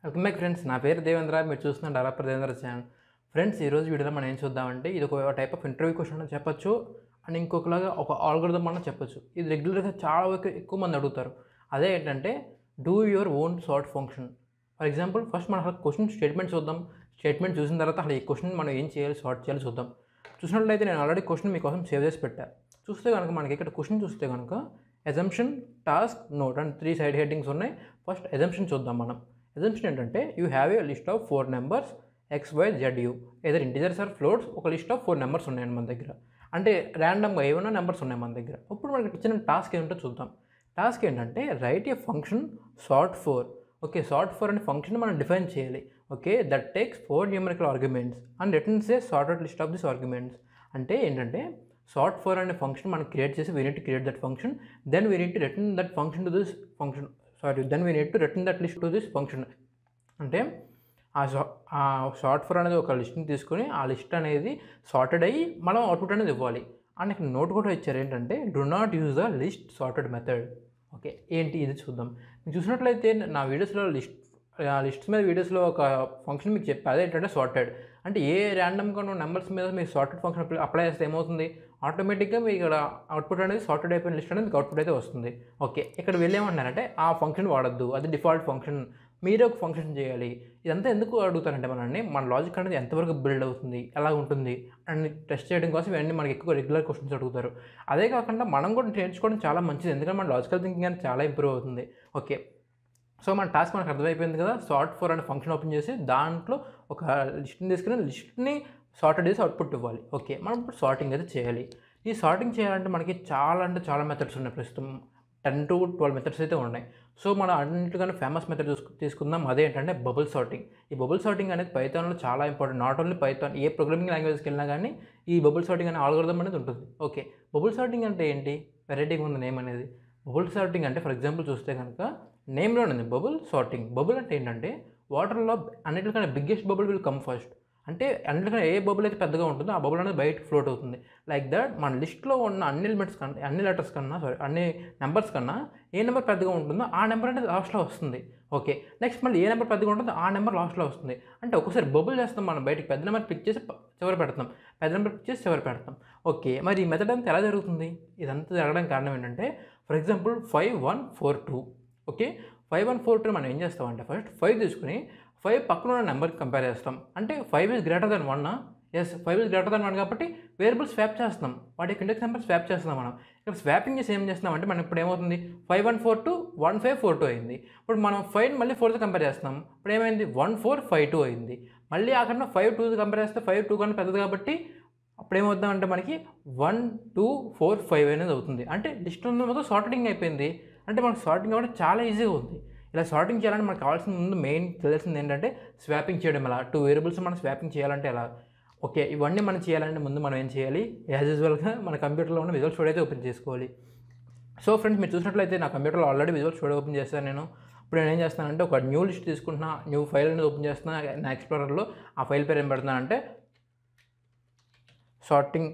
welcome back friends నా పేరు దేవేంద్ర మీరు చూస్తున్న డెవలపర్ దేవేంద్ర ఛానల్ ఫ్రెండ్స్ ఈ రోజు వీడియోలో మనం ఏం చూద్దామంటే ఇది ఒక టైప్ ఆఫ్ ఇంటర్వ్యూ క్వశ్చన్ అని చెప్పొచ్చు అండ్ ఇంకొకలాగా ఒక ఆల్గోరిథం మనం చెప్పొచ్చు ఇది రెగ్యులర్గా చాలా వరకు ఎక్కువ మంది అడుగుతారు అదే ఏంటంటే do your own sort function for example first మనం అసలు క్వశ్చన్ స్టేట్మెంట్ చూద్దాం స్టేట్మెంట్ చూసిన తర్వాత అసలు ఈ క్వశ్చన్ మనం ఏం చేయాలి సార్ట్ చేయాలి చూద్దాం చూసినట్లయితే నేను ఆల్రెడీ క్వశ్చన్ మీకోసం సేవ్ చేసి పెట్టా చూస్తే కనుక మనకి ఇక్కడ క్వశ్చన్ చూస్తే కనుక assumption task note and three side headings ఉన్నాయి ఫస్ట్ ఎజంప్షన్ చూద్దాం మనం ఎజంప్షన్ ఏంటంటే you have a list of four numbers X Y Z you either integers or floats ఒక లిస్ట్ ఆఫ్ ఫోర్ నెంబర్స్ ఉన్నాయండి మన దగ్గర అంటే ర్యాండమ్గా ఏమైనా నెంబర్స్ ఉన్నాయి మన దగ్గర ఇప్పుడు మనకి ఇచ్చిన టాస్క్ ఏంటో చూద్దాం టాస్క్ ఏంటంటే write a function sort four okay sort four అనే ఫంక్షన్ మనం డిఫైన్ చేయాలి okay that takes four numerical arguments and returns a sorted list of this arguments అంటే ఏంటంటే సార్ట్ ఫోర్ అనే ఫంక్షన్ మనం క్రియేట్ చేసి we need create that function then we need return that function to this function sorry then we need to return that list to this function అంటే ఆ షా ఆ short four అనేది ఒక లిస్ట్ని తీసుకొని ఆ లిస్ట్ అనేది సార్టెడ్ అయ్యి మనం అవుట్పుట్ అనేది ఇవ్వాలి అండ్ ఇక్కడ నోట్ కూడా ఇచ్చారు ఏంటంటే do not use the list sorted method okay ఏంటి ఇది చూద్దాం మీకు చూసినట్లయితే నా వీడియోస్లో లిస్ట్ ఆ లిస్ట్స్ మీద వీడియోస్లో ఒక ఫంక్షన్ మీకు చెప్పి అదే ఏంటంటే సార్టెడ్ అంటే ఏ ర్యాండమ్గా ఉన్న నెంబర్స్ మీద మీకు సార్టెడ్ ఫంక్షన్ అప్లై అప్లై చేస్తే ఏమవుతుంది ఆటోమేటిక్గా మీకు ఇక్కడ అవుట్పుట్ అనేది సార్టెడ్ అయిపోయిన లిస్ట్ అనేది మీకు అవుట్పుట్ అయితే వస్తుంది ఓకే ఇక్కడ వెళ్ళేమంటున్నారంటే ఆ ఫంక్షన్ వాడద్దు అది డిఫాల్ట్ ఫంక్షన్ మీరే ఒక ఫంక్షన్ చేయాలి ఇదంతా ఎందుకు అడుగుతారంటే మనల్ని మన లాజిక్ అనేది ఎంతవరకు బిల్డ్ అవుతుంది ఎలా ఉంటుంది అని టెస్ట్ చేయడం కోసం ఇవన్నీ మనకి ఎక్కువ రెగ్యులర్ క్వశ్చన్స్ అడుగుతారు అదే కాకుండా మనం కూడా నేర్చుకోవడం చాలా మంచిది ఎందుకంటే మన లాజికల్ థింకింగ్ అనేది చాలా ఇంప్రూవ్ అవుతుంది ఓకే సో మన టాస్క్ మనకు అర్థమైపోయింది కదా సార్ట్ ఫోర్ అనే ఫంక్షన్ ఓపెన్ చేసి దాంట్లో ఒక లిస్ట్ని తీసుకుని లిస్ట్ని సార్టెడ్ చేసి అవుట్పుట్ ఇవ్వాలి ఓకే మనం ఇప్పుడు సార్టింగ్ అయితే చేయాలి ఈ సార్టింగ్ చేయాలంటే మనకి చాలా అంటే చాలా మెథడ్స్ ఉన్నాయి ప్రస్తుతం టెన్ టు ట్వెల్వ్ మెథడ్స్ అయితే ఉన్నాయి సో మనం అన్నింటికన్నా ఫేమస్ మెథడ్ చూసుకు తీసుకుందాం అదే ఏంటంటే బబుల్ సార్టింగ్ ఈ బబుల్ సార్టింగ్ అనేది పైథాన్లో చాలా ఇంపార్టెంట్ నాట్ ఓన్లీ పైథాన్ ఏ ప్రోగ్రామింగ్ లాంగ్వేజ్కి వెళ్ళినా కానీ ఈ బబుల్ సార్టింగ్ అనే ఆల్గోరిథం అనేది ఉంటుంది ఓకే బబుల్ సార్టింగ్ అంటే ఏంటి వెరైటీగా ఉంది నేమ్ అనేది బబుల్ సార్టింగ్ అంటే ఫర్ ఎగ్జాంపుల్ చూస్తే కనుక నేమ్లో ఉంది బబుల్ సార్టింగ్ బబుల్ అంటే ఏంటంటే వాటర్లో అన్నిటికన్నా biggest bubble will come first అంటే అన్నిటికన్నా ఏ బబుల్ అయితే పెద్దగా ఉంటుందో ఆ బబుల్ అనేది బయటకు ఫ్లోట్ అవుతుంది లైక్ దట్ మన లిస్ట్లో ఉన్న అన్ని ఎలిమెంట్స్ కన్నా అన్ని లెటర్స్ కన్నా సారీ అన్ని నెంబర్స్ కన్నా ఏ నెంబర్ పెద్దగా ఉంటుందో ఆ నెంబర్ అనేది లాస్ట్లో వస్తుంది ఓకే నెక్స్ట్ మళ్ళీ ఏ నెంబర్ పెద్దగా ఉంటుందో ఆ నెంబర్ లాస్ట్లో వస్తుంది అంటే ఒక్కోసారి బబుల్ చేస్తాం మనం బయటికి పెద్ద నెంబర్ క్లిక్ చేసి ప- చివరి పెడతాం పెద్ద నెంబర్ క్లిక్ చేసి చివరి పెడతాం ఓకే మరి ఈ మెథడ్ అంతా ఎలా జరుగుతుంది ఇదంతా జరగడానికి కారణం ఏంటంటే for example five one four two okay five one four two మనం ఏం చేస్తామంటే ఫస్ట్ ఫైవ్ తీసుకుని ఫైవ్ పక్కన ఉన్న నెంబర్కి కంపేర్ చేస్తాం అంటే five is greater then one yes five is greater then one కాబట్టి వేరియబుల్ స్వాప్ చేస్తున్నాం వాటి యొక్క ఇండెక్స్ నెంబర్ స్వాప్ చేస్తున్నాం మనం ఇక్కడ స్వాపింగ్ చేసి ఏం చేస్తున్నాం అంటే మనం ఇప్పుడు ఏమవుతుంది five one four two one five four two అయింది ఇప్పుడు మనం ఫైవ్ మళ్ళీ ఫోర్తో కంపేర్ చేస్తున్నాం ఇప్పుడు ఏమైంది వన్ ఫోర్ ఫైవ్ టూ అయింది మళ్ళీ ఆ కన్నా ఫైవ్ టూ కంపేర్ చేస్తే ఫైవ్ టూ కన్నా పెద్దది కాబట్టి అప్పుడు ఏమవుతాం అంటే మనకి వన్ టూ ఫోర్ ఫైవ్ అనేది అవుతుంది అంటే లిస్ట్ ఉంది మొత్తం సార్టింగ్ అయిపోయింది అంటే మనకు సార్టింగ్ అవ్వడం చాలా ఈజీగా ఉంది ఇలా సార్టింగ్ చేయాలంటే మనకు కావాల్సిన ముందు మెయిన్ తెలిసింది ఏంటంటే స్వాపింగ్ చేయడం ఎలా టూ వేరియబుల్స్ మనం స్వాపింగ్ చేయాలంటే ఎలా ఓకే ఇవన్నీ మనం చేయాలంటే ముందు మనం ఏం చేయాలి యాజ్ యూజువల్గా మన కంప్యూటర్లో ఉన్న విజువల్ స్టూడియో అయితే ఓపెన్ చేసుకోవాలి సో ఫ్రెండ్స్ మీరు చూసినట్లయితే నా కంప్యూటర్లో ఆల్రెడీ విజువల్ స్టూడియో ఓపెన్ చేస్తాను నేను ఇప్పుడు నేను ఏం చేస్తానంటే ఒక న్యూ లిస్ట్ తీసుకుంటున్నా న్యూ ఫైల్ అనేది ఓపెన్ చేస్తున్నా నా ఎక్స్ప్లోరర్లో ఆ ఫైల్ పేరు ఏం పెడుతున్నానంటే సార్టింగ్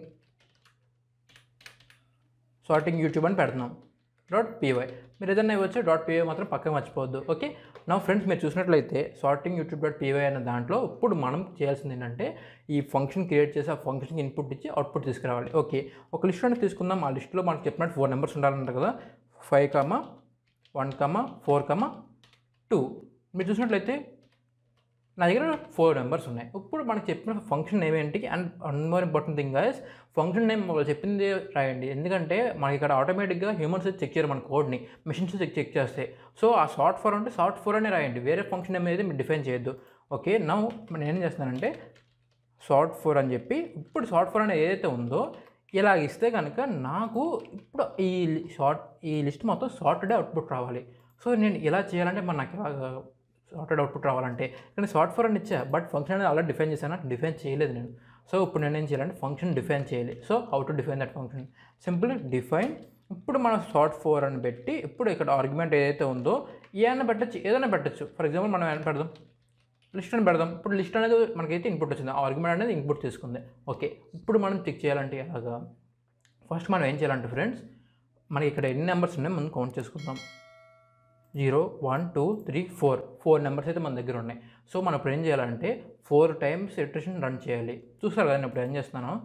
సార్టింగ్ యూట్యూబ్ అని పెడుతున్నాం డాట్ పీవై మీరు ఏదైనా ఇవ్వచ్చు డాట్ పీవై మాత్రం పక్కన మర్చిపోవద్దు ఓకే నా ఫ్రెండ్స్ మీరు చూసినట్లయితే సార్టింగ్ యూట్యూబ్ డాట్ పీవై అనే దాంట్లో ఇప్పుడు మనం చేయాల్సింది ఏంటంటే ఈ ఫంక్షన్ క్రియేట్ చేసి ఆ ఫంక్షన్కి ఇన్పుట్ ఇచ్చి అవుట్పుట్ తీసుకురావాలి ఓకే ఒక లిస్ట్ అనేది తీసుకుందాం ఆ లిస్ట్లో మనకు చెప్పినట్టు ఫోర్ నెంబర్స్ ఉండాలంటారు కదా five comma one comma four comma two మీరు చూసినట్లయితే నా దగ్గర ఫోర్ నెంబర్స్ ఉన్నాయి ఇప్పుడు మనకి చెప్పిన ఫంక్షన్ నేమ్ ఏంటి and one more important thing guys function name వాళ్ళు చెప్పింది రాయండి ఎందుకంటే మనకి ఇక్కడ ఆటోమేటిక్గా హ్యూమన్స్ చెక్ చేయరు మన కోడ్ని మిషన్స్ చెక్ చెక్ చేస్తాయి సో ఆ షార్ట్ ఫోర్ అంటే షార్ట్ ఫోర్ అనే రాయండి వేరే ఫంక్షన్ నేమ్ అయితే మీరు డిఫైన్ చేయొద్దు ఓకే నా నేను ఏం చేస్తానంటే షార్ట్ ఫోర్ అని చెప్పి ఇప్పుడు షార్ట్ ఫోర్ అనేది ఏదైతే ఉందో ఇలా ఇస్తే కనుక నాకు ఇప్పుడు ఈ షార్ట్ ఈ లిస్ట్ మొత్తం సార్టెడ్ అవుట్పుట్ రావాలి సో నేను ఇలా చేయాలంటే మరి నాకు ఇలా సార్టెడ్ అవుట్పుట్ రావాలంటే కానీ షార్ట్ ఫోర్ అని ఇచ్చా బట్ ఫంక్షన్ అనేది అలా డిఫైన్ చేశాను డిఫైన్ చేయలేదు నేను సో ఇప్పుడు నేను ఏం చేయాలంటే ఫంక్షన్ డిఫైన్ చేయాలి so how to define that function simple define ఇప్పుడు మనం షార్ట్ ఫోర్ అని పెట్టి ఇప్పుడు ఇక్కడ ఆర్గ్యుమెంట్ ఏదైతే ఉందో ఏదైనా పెట్టచ్చు ఏదైనా పెట్టచ్చు ఫర్ ఎగ్జాంపుల్ మనం ఏమైనా పెడదాం లిస్ట్ అని పెడదాం ఇప్పుడు లిస్ట్ అనేది మనకైతే ఇన్పుట్ వచ్చింది ఆర్గ్యుమెంట్ అనేది ఇన్పుట్ తీసుకుంది ఓకే ఇప్పుడు మనం చెక్ చేయాలంటే ఎలాగా ఫస్ట్ మనం ఏం చేయాలంటే ఫ్రెండ్స్ మనకి ఇక్కడ ఎన్ని నెంబర్స్ ఉన్నాయి మనం కౌంట్ చేసుకుందాం zero one two three four four numbers అయితే మన దగ్గర ఉన్నాయి సో మనం ఇప్పుడు ఏం చేయాలంటే ఫోర్ టైమ్స్ ఇటరేషన్ రన్ చేయాలి చూస్తారు కదా నేను ఇప్పుడు ఏం చేస్తున్నాను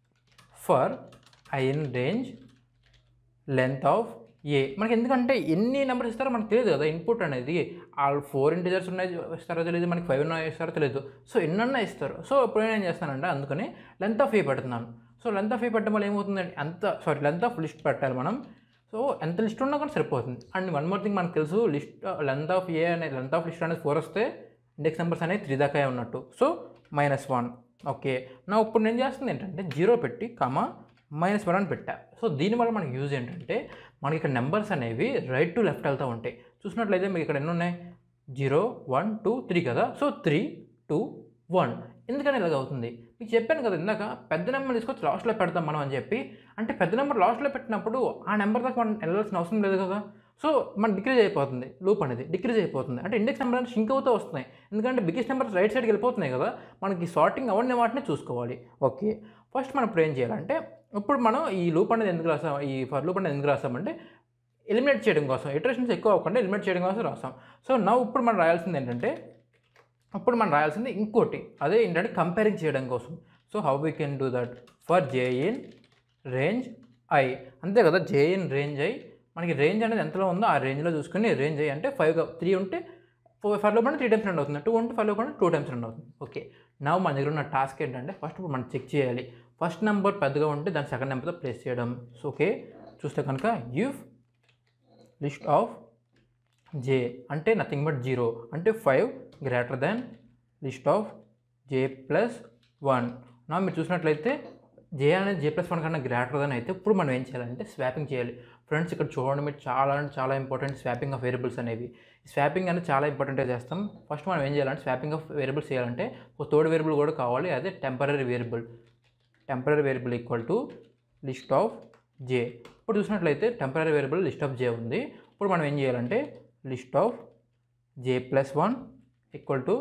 for I in range length of A మనకి ఎందుకంటే ఎన్ని నెంబర్స్ ఇస్తారో మనకు తెలియదు కదా ఇన్పుట్ అనేది వాళ్ళు ఫోర్ ఇంటిజర్స్ ఉన్నాయి ఇస్తారో తెలియదు మనకి ఫైవ్ ఉన్నాయి ఇస్తారో తెలియదు సో ఎన్నన్నా ఇస్తారు సో ఇప్పుడు నేను ఏం చేస్తానంటే అందుకని లెంత్ ఆఫ్ ఏ పెడుతున్నాను సో లెంత్ ఆఫ్ ఏ పెట్టడం వల్ల ఏమవుతుందండి అంత సారీ లెంత్ ఆఫ్ లిస్ట్ పెట్టాలి మనం సో ఎంత లిస్ట్ ఉన్నా కూడా సరిపోతుంది అండ్ వన్ మోర్ థింగ్ మనకు తెలుసు లిస్ట్ లెంత్ ఆఫ్ ఏ అనేది లెంత్ ఆఫ్ లిస్ట్ అనేది ఫోర్ వస్తే ఇండెక్స్ నెంబర్స్ అనేది త్రీ దాకా ఉన్నట్టు సో మైనస్ వన్ ఓకే నా ఇప్పుడు నేను చేస్తుంది ఏంటంటే జీరో పెట్టి కామా మైనస్ వన్ అని పెట్టా సో దీనివల్ల మనకి యూజ్ ఏంటంటే మనకి ఇక్కడ నెంబర్స్ అనేవి రైట్ టు లెఫ్ట్ వెళ్తూ ఉంటాయి చూసినట్లయితే మీకు ఇక్కడ ఎన్ని ఉన్నాయి జీరో వన్ టూ త్రీ కదా సో త్రీ టూ వన్ ఎందుకని ఇలాగ అవుతుంది మీకు చెప్పాను కదా ఇందాక పెద్ద నెంబర్ తీసుకొచ్చి లాస్ట్లో పెడతాం మనం అని చెప్పి అంటే పెద్ద నెంబర్ లాస్ట్లో పెట్టినప్పుడు ఆ నెంబర్ దాకా మనం వెళ్ళాల్సిన అవసరం లేదు కదా సో మన డిక్రీజ్ అయిపోతుంది లూప్ అనేది డిక్రీజ్ అయిపోతుంది అంటే ఇండెక్స్ నెంబర్ అనేది షింక్ అవుతూ వస్తున్నాయి ఎందుకంటే బిగ్గెస్ట్ నెంబర్స్ రైట్ సైడ్కి వెళ్ళిపోతున్నాయి కదా మనకి సార్టింగ్ అవన్నీ వాటిని చూసుకోవాలి ఓకే ఫస్ట్ మనం ఇప్పుడు ఏం చేయాలంటే ఇప్పుడు మనం ఈ లూప్ అనేది ఎందుకు రాసాం ఈ ఫర్ లూప్ అనేది ఎందుకు రాసామంటే ఎలిమినేట్ చేయడం కోసం ఇటరేషన్స్ ఎక్కువ అవ్వకుండా ఎలిమినేట్ చేయడం కోసం రాసాం సో నా ఇప్పుడు మనం రాయాల్సింది ఏంటంటే అప్పుడు మనం రాయాల్సింది ఇంకోటి అదే ఏంటంటే కంపేరింగ్ చేయడం కోసం so how we can do that for J in range I అంతే కదా జే ఇన్ రేంజ్ ఐ మనకి రేంజ్ అనేది ఎంతలో ఉందో ఆ రేంజ్లో చూసుకుని రేంజ్ ఐ అంటే ఫైవ్ త్రీ ఉంటే ఫైవ్లో పడిన త్రీ టైమ్స్ రన్ అవుతుంది టూ ఉంటే ఫైవ్లో పడిన టూ టైమ్స్ రన్ అవుతుంది ఓకే నా మన దగ్గర ఉన్న టాస్క్ ఏంటంటే ఫస్ట్ ఇప్పుడు మనం చెక్ చేయాలి ఫస్ట్ నెంబర్ పెద్దగా ఉంటే దాని సెకండ్ నెంబర్తో ప్లేస్ చేయడం సో ఓకే చూస్తే కనుక యూఫ్ లిస్ట్ ఆఫ్ జే అంటే నథింగ్ బట్ జీరో అంటే five greater than list of J plus one నా మీరు చూసినట్లయితే జే అనేది జే ప్లస్ వన్ కన్నా గ్రేటర్ దాన్ అయితే ఇప్పుడు మనం ఏం చేయాలంటే స్వాపింగ్ చేయాలి ఫ్రెండ్స్ ఇక్కడ చూడండి మీరు చాలా అంటే చాలా ఇంపార్టెంట్ స్వాపింగ్ ఆఫ్ వేరియబుల్స్ అనేవి స్వాపింగ్ అనేది చాలా ఇంపార్టెంట్గా చేస్తాం ఫస్ట్ మనం ఏం చేయాలంటే స్వాపింగ్ ఆఫ్ వేరియబుల్స్ చేయాలంటే ఒక థర్డ్ వేరియబుల్ కూడా కావాలి అదే temporary variable temporary variable equal to list of J ఇప్పుడు చూసినట్లయితే temporary variable list of J ఉంది ఇప్పుడు మనం ఏం చేయాలంటే list of J plus one equal to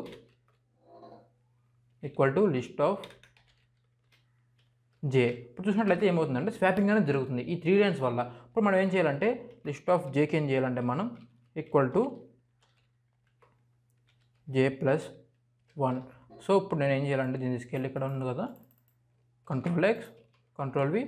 equal to list of J ఇప్పుడు చూసినట్లయితే ఏమవుతుందంటే స్వాపింగ్ అనేది జరుగుతుంది ఈ త్రీ లైన్స్ వల్ల ఇప్పుడు మనం ఏం చేయాలంటే లిస్ట్ ఆఫ్ జేకి ఏం చేయాలంటే మనం equal to J plus one so ఇప్పుడు నేను ఏం చేయాలంటే దీన్ని తీసుకెళ్ళి ఇక్కడ ఉంది కదా కంట్రోల్ ఎక్స్ కంట్రోల్ వి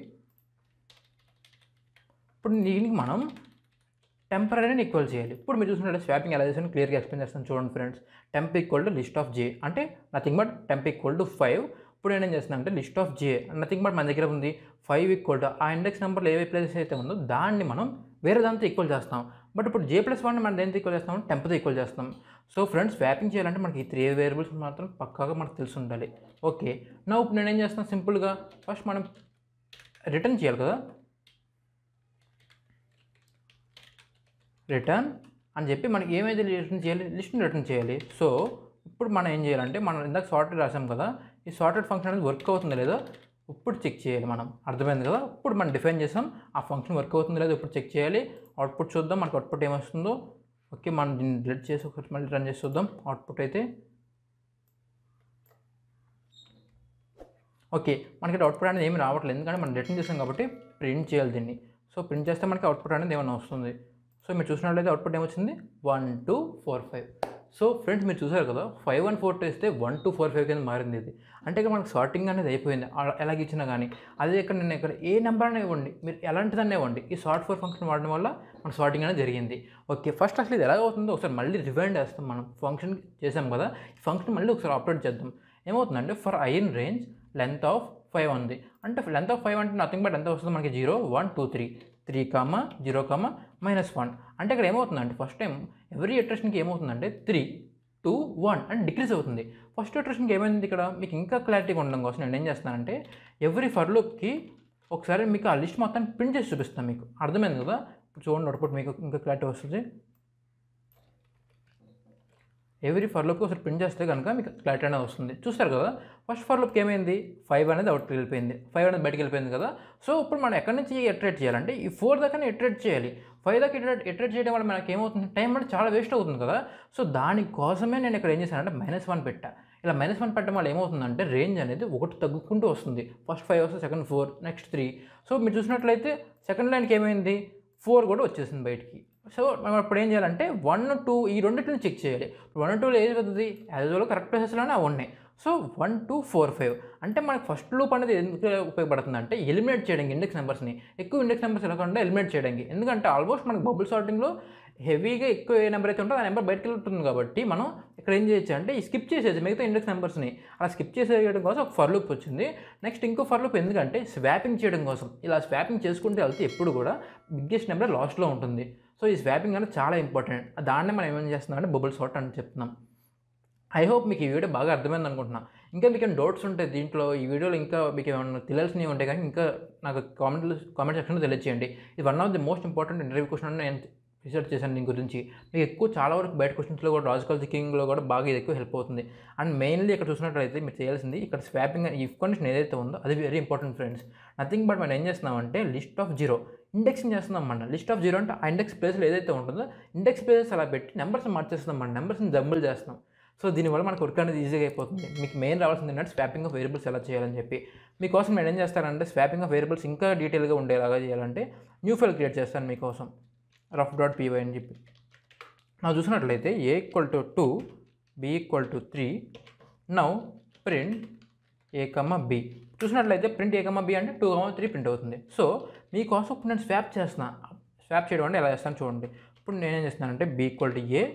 ఇప్పుడు దీనికి మనం టెంపరీని ఈక్వల్ చేయాలి ఇప్పుడు మీరు చూసినట్టు స్వాపింగ్ ఎలా చేసాను క్లియర్గా ఎక్స్ప్లెయిన్ చేస్తాను చూడండి friends temp equal to list of J అంటే nothing but temp equal to five ఇప్పుడు నేను ఏం చేస్తున్నాను అంటే list of J nothing but మన దగ్గర ఉంది ఫైవ్ ఈక్వల్ టు ఆ ఇండెక్స్ నెంబర్లో ఏ ప్లేసెస్ అయితే ఉందో దాన్ని మనం వేరే దాంతో ఈక్వల్ చేస్తాం బట్ ఇప్పుడు జే ప్లస్ వన్ మనం దేంతో ఈక్వల్ చేస్తాం టెంప్తో ఈక్వల్ చేస్తాం సో ఫ్రెండ్స్ స్వాపింగ్ చేయాలంటే మనకి ఈ త్రీ వేరియబుల్స్ మాత్రం పక్కాగా మనకు తెలిసి ఉండాలి ఓకే నా ఇప్పుడు నేను ఏం చేస్తాను సింపుల్గా ఫస్ట్ మనం రిటర్న్ చేయాలి కదా రిటర్న్ అని చెప్పి మనకి ఏమైతే రిటర్న్ చేయాలి లిస్ట్ని రిటర్న్ చేయాలి సో ఇప్పుడు మనం ఏం చేయాలంటే మనం ఇందాక సార్టెడ్ రాసాం కదా ఈ సార్టెడ్ ఫంక్షన్ అనేది వర్క్ అవుతుందో లేదో ఇప్పుడు చెక్ చేయాలి మనం అర్థమైంది కదా ఇప్పుడు మనం డిఫైన్ చేసాం ఆ ఫంక్షన్ వర్క్ అవుతుందో లేదో ఇప్పుడు చెక్ చేయాలి అవుట్పుట్ చూద్దాం మనకు అవుట్పుట్ ఏమొస్తుందో ఓకే మనం దీన్ని డిలీట్ చేసి ఒకటి మళ్ళీ రన్ చేసి చూద్దాం అవుట్పుట్ అయితే ఓకే మనకి అవుట్పుట్ అనేది ఏమి రావట్లేదు ఎందుకంటే మనం రిటర్న్ చేసాం కాబట్టి ప్రింట్ చేయాలి దీన్ని సో ప్రింట్ చేస్తే మనకి అవుట్పుట్ అనేది ఏమైనా వస్తుంది సో మీరు చూసినట్లయితే అవుట్పుట్ ఏమొచ్చింది one two four five so friends మీరు చూసారు కదా ఫైవ్ వన్ ఫోర్ టూ ఇస్తే వన్ టూ ఫోర్ ఫైవ్ కింద మారింది ఇది అంటే ఇక్కడ మనకు సార్టింగ్ అనేది అయిపోయింది అలా- ఎలాగ ఇచ్చినా కానీ అదే ఇక్కడ నేను ఇక్కడ ఏ నెంబర్ అయినా ఇవ్వండి మీరు ఎలాంటిదన్నా ఇవ్వండి ఈ సార్ట్ ఫోర్ ఫంక్షన్ వాడడం వల్ల మన సార్టింగ్ అనేది జరిగింది ఓకే ఫస్ట్ అసలు ఇది ఎలా అవుతుందో ఒకసారి మళ్ళీ రివైండ్ చేస్తాం మనం ఫంక్షన్ చేసాం కదా ఈ ఫంక్షన్ మళ్ళీ ఒకసారి అప్లోడ్ చేద్దాం ఏమవుతుందంటే for I in range length of five ఉంది అంటే లెంత్ ఆఫ్ ఫైవ్ అంటే నథింగ్ బట్ ఎంత వస్తుంది మనకి zero one two three three comma zero comma minus one అంటే ఇక్కడ ఏమవుతుందంటే ఫస్ట్ టైం ఎవరీ ఇటరేషన్కి ఏమవుతుందంటే three two one and decrease అవుతుంది ఫస్ట్ ఇటరేషన్కి ఏమైంది ఇక్కడ మీకు ఇంకా క్లారిటీగా ఉండడం కోసం నేను ఏం చేస్తానంటే ఎవ్రీ ఫర్లోకి ఒకసారి మీకు ఆ లిస్ట్ మొత్తం ప్రింట్ చేసి చూపిస్తాను మీకు అర్థమైంది కదా ఇప్పుడు చూడండి అవుట్పుట్ మీకు ఇంకా క్లారిటీ వస్తుంది ఎవ్రీ ఫర్లోకి ఒకసారి ప్రింట్ చేస్తే కనుక మీకు క్లారిటీ అనేది వస్తుంది చూస్తారు కదా ఫస్ట్ ఫర్లోకి ఏమైంది ఫైవ్ అనేది అవుట్ వెళ్ళిపోయింది ఫైవ్ అనేది బయటకు వెళ్ళిపోయింది కదా సో ఇప్పుడు మనం ఎక్కడి నుంచి ఎట్రేట్ చేయాలంటే ఈ ఫోర్ దాకా ఎట్రేట్ చేయాలి ఫైవ్ దాకా ఎట్రేట్ ఎట్రేట్ చేయడం వల్ల మనకి ఏమవుతుంది టైం అనేది చాలా వేస్ట్ అవుతుంది కదా సో దానికోసమే నేను ఇక్కడ ఏం చేశానంటే మైనస్ వన్ పెట్టా ఇలా మైనస్ వన్ పెట్టడం వల్ల ఏమవుతుందంటే రేంజ్ అనేది ఒకటి తగ్గుకుంటూ వస్తుంది ఫస్ట్ ఫైవ్ వస్తుంది second four next three so మీరు చూసినట్లయితే సెకండ్ లైన్కి ఏమైంది ఫోర్ కూడా వచ్చేసింది బయటికి సో మనం ఇప్పుడు ఏం చేయాలంటే వన్ టూ ఈ రెండింటిని చెక్ చేయాలి వన్ టూలో ఏది వస్తుంది యాజ్ వెల్ కరెక్ట్ ప్లేసెస్లోనే అవి ఉన్నాయి so one two four five అంటే మనకి ఫస్ట్ లూప్ అనేది ఎందుకు ఉపయోగపడుతుంది అంటే ఎలిమినేట్ చేయడానికి ఇండెక్స్ నెంబర్స్ని ఎక్కువ ఇండెక్స్ నెంబర్స్ ఎలా కాకుండా ఎలిమినేట్ చేయడానికి ఎందుకంటే ఆల్మోస్ట్ మనకి బబుల్ సార్టింగ్లో హెవీగా ఎక్కువ ఏ నెంబర్ అయితే ఉంటుందో ఆ నెంబర్ బయటకు వెళ్తుంది కాబట్టి మనం ఇక్కడ ఏం చేయొచ్చు అంటే ఈ స్కిప్ చేసేది మిగతా ఇండెక్స్ నెంబర్స్ని అలా స్కిప్ చేసేయడం కోసం ఒక ఫర్ లూప్ వచ్చింది నెక్స్ట్ ఇంకో ఫర్ లూప్ ఎందుకంటే స్వాపింగ్ చేయడం కోసం ఇలా స్వాపింగ్ చేసుకుంటే వెళ్తే ఎప్పుడు కూడా బిగ్గెస్ట్ నెంబర్ లాస్ట్లో ఉంటుంది సో ఈ స్వాపింగ్ అనేది చాలా ఇంపార్టెంట్ దాన్నే మనం ఏమేం చేస్తున్నాం అంటే బబుల్ సార్ట్ అని చెప్తున్నాం ఐ హోప్ మీకు ఈ వీడియో బాగా అర్థమైంది అనుకుంటున్నా ఇంకా మీకు ఏమైనా డౌట్స్ ఉంటే దీంట్లో ఈ వీడియోలో ఇంకా మీకు ఏమైనా తెలియాల్సినవి ఉంటే కానీ ఇంకా నాకు కామెంట్లు కామెంట్ సెక్షన్లో తెలియచేయండి ఇది one of the most important interview question అని నేను రీసెర్చ్ చేశాను దీని గురించి మీకు ఎక్కువ చాలా వరకు బయట క్వశ్చన్స్లో కూడా లాజికల్ థింకింగ్లో కూడా బాగా ఇది ఎక్కువ హెల్ప్ అవుతుంది అండ్ మెయిన్లీ ఇక్కడ చూసినట్లయితే మీరు చేయాల్సింది ఇక్కడ స్వాపింగ్ ఇఫ్ కండిషన్ ఏదైతే ఉందో అది very important friends nothing but మనం ఏం చేస్తున్నామంటే లిస్ట్ ఆఫ్ జీరో ఇండెక్సింగ్ చేస్తున్నాం అన్నమాట లిస్ట్ ఆఫ్ జీరో అంటే ఆ ఇండెక్స్ ప్లేస్లో ఏదైతే ఉంటుందో ఇండెక్స్ ప్లేసెస్ అలా పెట్టి నెంబర్స్ మార్చేస్తున్నాం మన నెంబర్స్ని జంబుల్ చేస్తున్నాం సో దీనివల్ల మనకు వర్క్ అనేది ఈజీగా అయిపోతుంది మీకు మెయిన్ రావాల్సింది ఏంటంటే స్వాపింగ్ ఆఫ్ వేరియబుల్స్ ఎలా చేయాలని చెప్పి మీకోసం నేను ఏం చేస్తానంటే స్వాపింగ్ ఆఫ్ వేరియబుల్స్ ఇంకా డీటెయిల్గా ఉండేలాగా చేయాలంటే న్యూ ఫైల్ క్రియేట్ చేస్తాను మీకోసం రఫ్ డాట్ పీవై అని చెప్పి నా చూసినట్లయితే A equal to two B equal to three now print A comma B చూసినట్లయితే ప్రింట్ ఏ కమ్మ బి అంటే టూ కమ్మ త్రీ ప్రింట్ అవుతుంది సో మీకోసం ఇప్పుడు నేను స్వాప్ చేస్తున్నా స్వాప్ చేయడం అంటే ఎలా చేస్తాను చూడండి ఇప్పుడు నేనేం చేస్తున్నానంటే B equal to A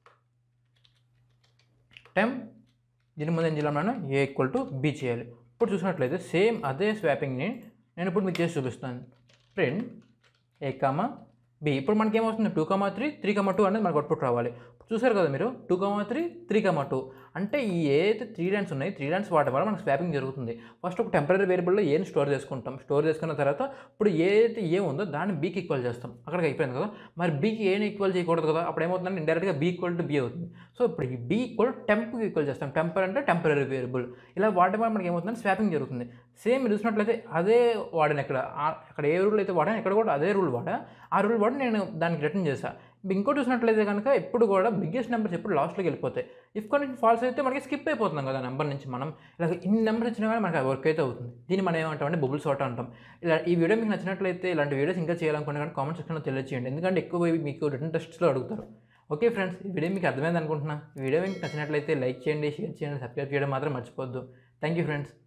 temp దీని ముందు ఏం చేయాలి మనం ఏ ఈక్వల్ టు బి చేయాలి ఇప్పుడు చూసినట్లయితే సేమ్ అదే స్వాపింగ్ని నేను ఇప్పుడు మీకు చేసి చూపిస్తాను ప్రింట్ ఏ కామా బి ఇప్పుడు మనకి ఏమవుతుంది two comma three three comma two అనేది మనకు అవుట్పుట్ రావాలి చూసారు కదా మీరు two comma three three comma two అంటే ఈ ఏదైతే త్రీ లైన్స్ ఉన్నాయి త్రీ లైన్స్ వాడడం వల్ల మనకు స్వాపింగ్ జరుగుతుంది ఫస్ట్ ఒక టెంపరీ వేరియబుల్లో ఏని స్టోర్ చేసుకుంటాం స్టోర్ చేసుకున్న తర్వాత ఇప్పుడు ఏదైతే ఏ ఉందో దాన్ని బీకి ఈక్వల్ చేస్తాం అక్కడికి అయిపోయింది కదా మరి బీకి ఏని ఈక్వల్ చేయకూడదు కదా అప్పుడు ఏమవుతుందంటే ఇండైరెక్ట్గా బీ ఈక్వల్ టు బీ అవుతుంది సో ఇప్పుడు ఈ బీ ఈక్వల్ టెంప్కి ఈక్వల్ చేస్తాం టెంపర్ అంటే టెంపరీ వేరియబుల్ ఇలా వాడడం వల్ల మనకి ఏమవుతుందంటే స్వాపింగ్ జరుగుతుంది సేమ్ మీరు చూసినట్లయితే అదే వాడాను ఇక్కడ ఆ- అక్కడ ఏ రూల్ అయితే వాడాను ఇక్కడ కూడా అదే రూల్ వాడా ఆ రూల్ వాడి నేను దానికి రిటర్న్ చేశాను ఇంకోటి చూసినట్లయితే కనుక ఎప్పుడు కూడా బిగ్గెస్ట్ నెంబర్స్ ఎప్పుడు లాస్ట్లోకి వెళ్ళిపోతాయి ఇఫ్ కండిషన్ ఫాల్స్ అయితే మనకి స్కిప్ అయిపోతున్నాం కదా నెంబర్ నుంచి మనం ఇలా ఇన్ని నెంబర్ ఇచ్చినా కానీ మనకి వర్క్ అయితే అవుతుంది దీన్ని మనం ఏమంటాం అంటే బబుల్ సార్ట్ అంటాం ఇలా ఈ వీడియో మీకు నచ్చినట్లయితే ఇలాంటి వీడియోస్ ఇంకా చేయాలనుకున్నా కానీ కామెంట్ సెక్షన్లో తెలియచేయండి ఎందుకంటే ఎక్కువ ఇవి మీకు రిటర్న్ టెస్ట్స్లో అడుగుతారు ఓకే ఫ్రెండ్స్ ఈ వీడియో మీకు అర్థమైంది అనుకుంటున్నా ఈ వీడియో మీకు నచ్చినట్లయితే లైక్ చేయండి షేర్ చేయండి సబ్స్క్రైబ్ చేయడం మాత్రం మర్చిపోద్దు థ్యాంక్ యూ ఫ్రెండ్స్